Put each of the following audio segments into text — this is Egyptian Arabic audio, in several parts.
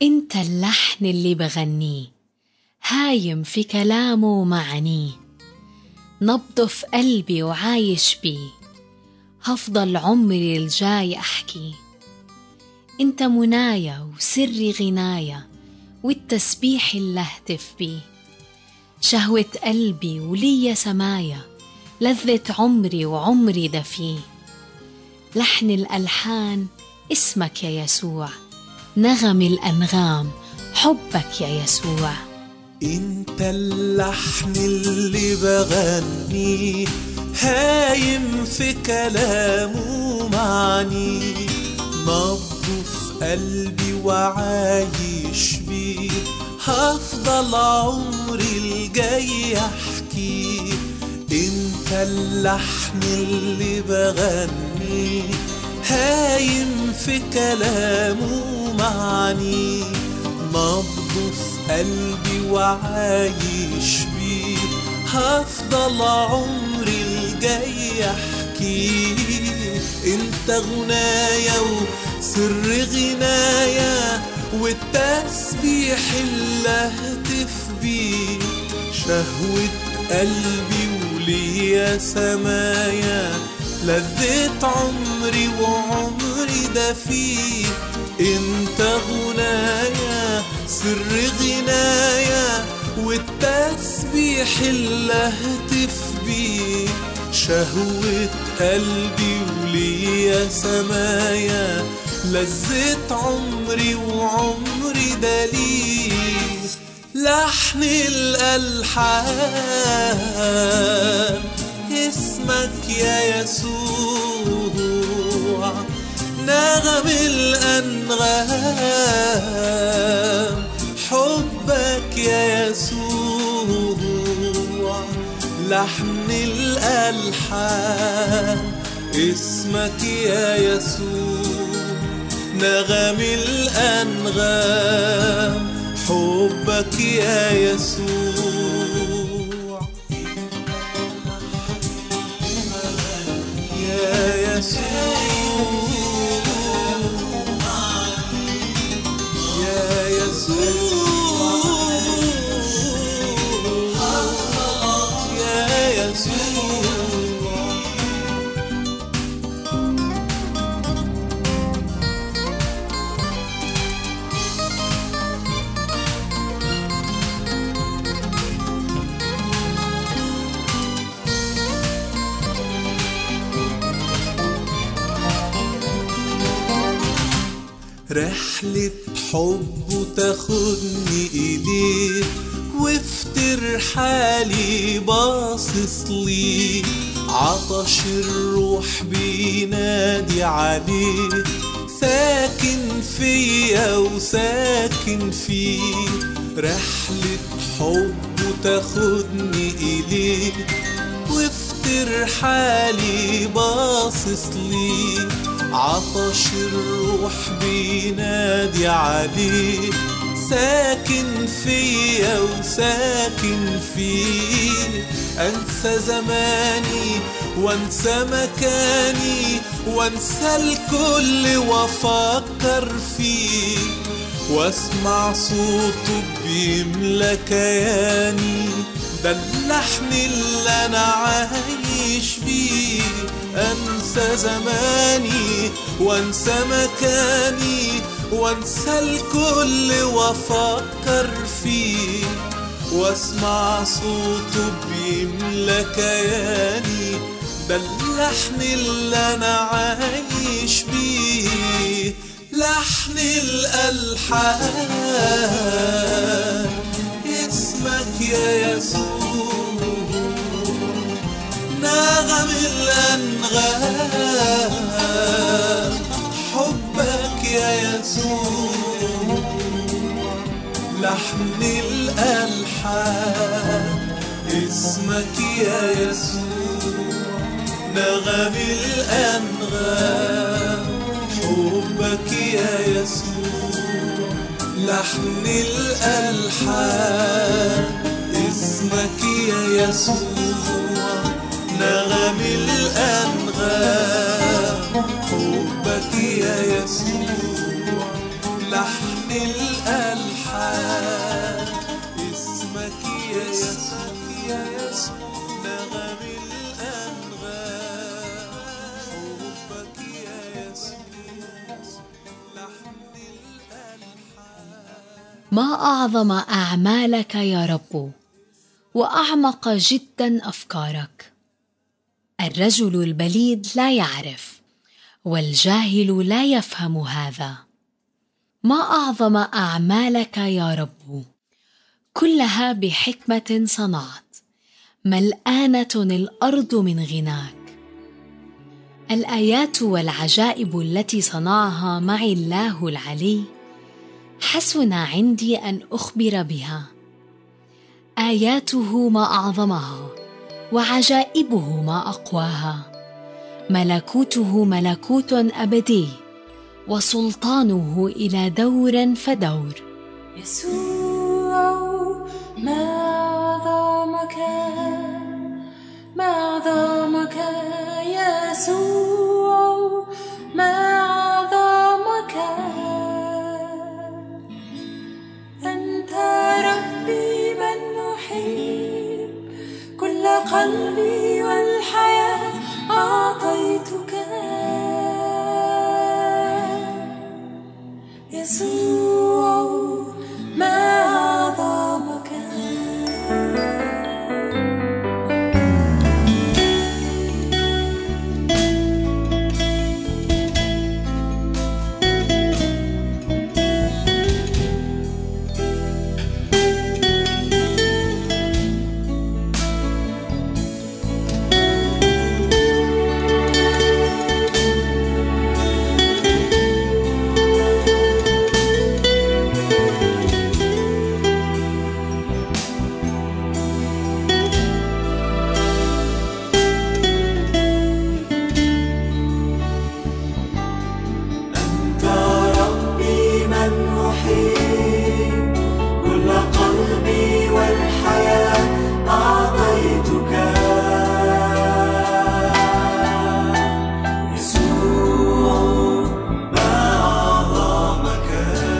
انت اللحن اللي بغنيه هايم في كلامه ومعانيه نبضه في قلبي وعايش بيه هفضل عمري الجاي أحكي انت منايا وسري غنايا والتسبيح اللي اهتف بيه شهوة قلبي وليا سمايا لذة عمري وعمري ده فيه لحن الألحان اسمك يا يسوع نغم الأنغام حبك يا يسوع انت اللحن اللي بغنيه هايم في كلامه معني نبضه في قلبي وعايش بيه هفضل عمري الجاي احكيه انت اللحن اللي بغنيه هايم في كلامه معني نبضه في قلبي وعايش بيه هفضل عمري الجاي احكيه انت غنايا وسر غنايا والتسبيح اللي اهتف بيه شهوة قلبي وليا سمايا لذة عمري وعمري ده فيه انت غنايا سر غنايا والتسبيح اللي اهتف بيه شهوة قلبي وليا سمايا لذة عمري وعمري ده ليه لحن الألحان اسمك يا يسوع نغم الأنغام حبك يا يسوع لحن الألحان اسمك يا يسوع نغم الأنغام حبك يا يسوع يا يسوع يا يسوع يا يسوع رحلة حب تاخدني إليه وافتر حالي باصص ليه عطش الروح بينادي عليه ساكن فيا وساكن فيه رحلة حب تاخدني إليه وافتر حالي باصص ليه عطش الروح بينادي عليه ساكن فيا وساكن فيه انسى زماني وانسى مكاني وانسى الكل وافكر فيه واسمع صوته بيملى كياني ده اللحن اللي انا عايش بيه انسى زماني وانسى مكاني وانسى الكل وافكر فيه واسمع صوته بيملى كياني ده اللحن اللي انا عايش بيه لحن الالحان اسمك يا يسوع نغم الأنغام حبك يا يسوع لحن الألحان اسمك يا يسوع نغم الأنغام حبك يا يسوع لحن الألحان اسمك يا يسوع نغم الأنغام حبك يا يسوع لحن لحن الألحان اسمك يا يسوع يا يسوع نغم الأنغام حبك يا يسوع لحن الألحان ما اعظم اعمالك يا رب واعمق جدا افكارك الرجل البليد لا يعرف والجاهل لا يفهم هذا ما اعظم اعمالك يا رب كلها بحكمه صنعت ملانه الارض من غناك الايات والعجائب التي صنعها معي الله العلي حسن عندي ان اخبر بها اياته ما اعظمها وعجائبه ما اقواها ملكوته ملكوت ابدي وسلطانه الى دور فدور يسوع ما أعظمك ما أعظمك يسوع ما أعظمك أنت ربي من أحب كل قلبي والحياة أعطيتك يسوع ما أعظمك أنت ربي من أحب كل قلبي والحياة أعطيتك يسوع ما أعظمك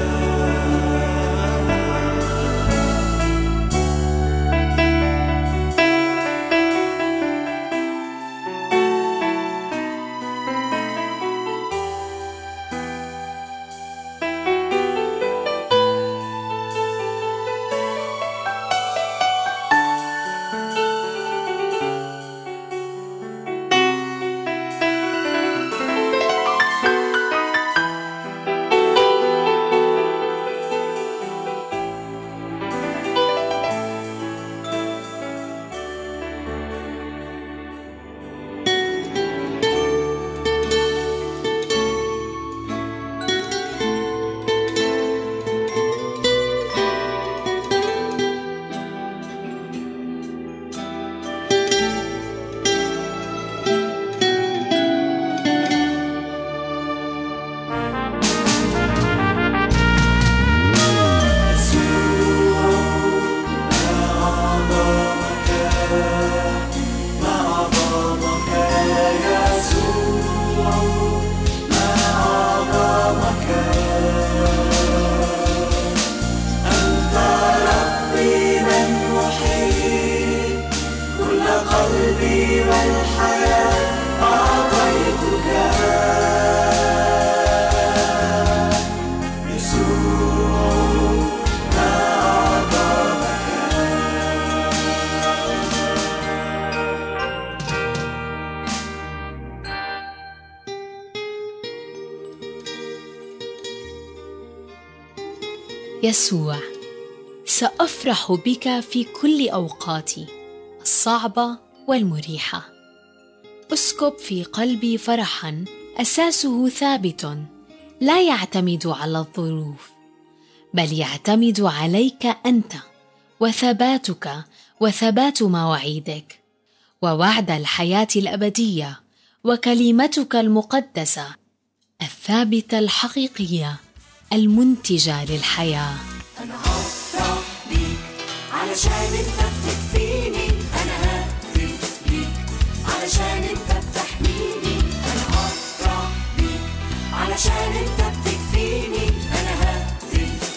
قلبي والحياة أعطيتك يسوع ما أعظمك يسوع سافرح بك في كل اوقاتي الصعبه والمريحه اسكب في قلبي فرحا اساسه ثابت لا يعتمد على الظروف بل يعتمد عليك انت وثباتك وثبات مواعيدك ووعد الحياه الابديه وكلمتك المقدسه الثابته الحقيقيه المنتجه للحياه أنا هفرح بيك علشان أنت بتكفيني أنا ههتف ليك علشان أنت بتحميني أنا هفرح بيك علشان أنت بتكفيني أنا ههتف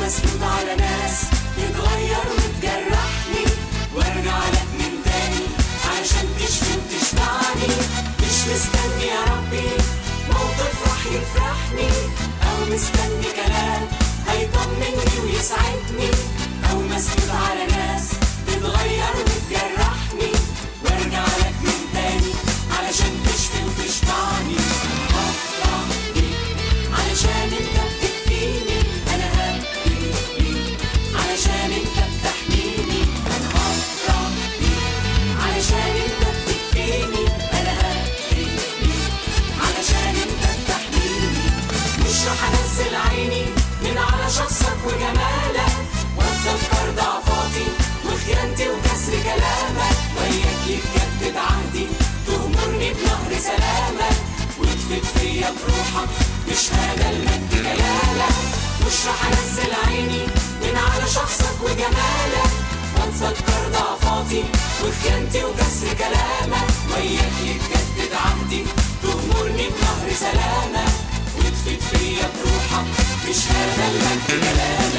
مسنود على ناس تتغير وتجرحني وارجع لك من تاني علشان تشفي وتشبعني مش مستني يا ربي موقف راح يفرحني او مستني كلام هيطمني ويسعدني او مسنود على ناس تتغير وتجرحني وارجع لك من تاني علشان تشفي وتشبعني هفرح بيك علشان انت بتكفيني انا هبكي بيك علشان انت بتحميني انا هفرح بيك علشان انت بتكفيني انا هبكي بيك علشان انت بتحميني مش راح انزل عيني من على شخصك وجمالك واتذكر ضعفاتي وخيانتي وكسر كلامك وياك يتجدد عهدي تغمرني بنهر سلامك وتفيد فيا بروحك بشهادة المجد جلالك مش راح انزل عيني من على شخصك وجمالك واتذكر ضعفاتي وخيانتي وكسر كلامك وياك يتجدد عهدي تغمرني بنهر سلامك وتفيد فيا بروحك بشهادة المجد جلالك